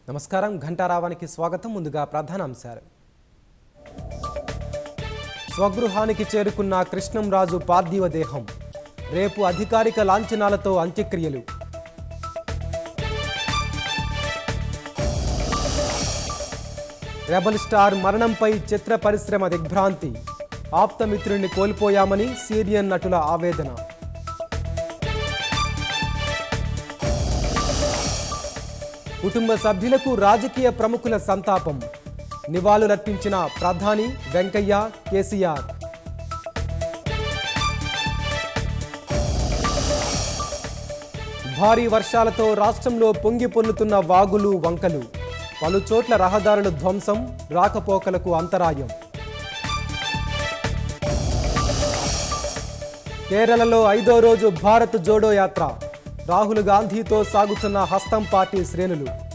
నమస్కారం ఘంటారావానికి స్వాగతం ముందుగా ప్రధానాంశాలు స్వగృహానికి చేరుకున్న కృష్ణంరాజు పార్థివ దేహం రేపు అధికారిక లాంఛనాలతో అంత్యక్రియలు రెబల్ స్టార్ మరణంపై చిత్ర పరిశ్రమ దిగ్భ్రాంతి ఆప్తమిత్రుడిని కోల్పోయామని సీరియన్ నటుల ఆవేదన కుటుంబ సభ్యులకు రాజకీయ ప్రముఖుల సంతాపం నివాళులర్పించిన ప్రధాని వెంకయ్య కేసీఆర్ భారీ వర్షాలతో రాష్ట్రంలో పొంగి పొర్లుతున్న వాగులు వంకలు పలు చోట్ల రహదారుల ధ్వంసం రాకపోకలకు అంతరాయం కేరళలో ఐదో రోజు భారత్ జోడో యాత్ర రాహుల్ గాంధీతో సాగుతున్న హస్తం పార్టీ శ్రేణులు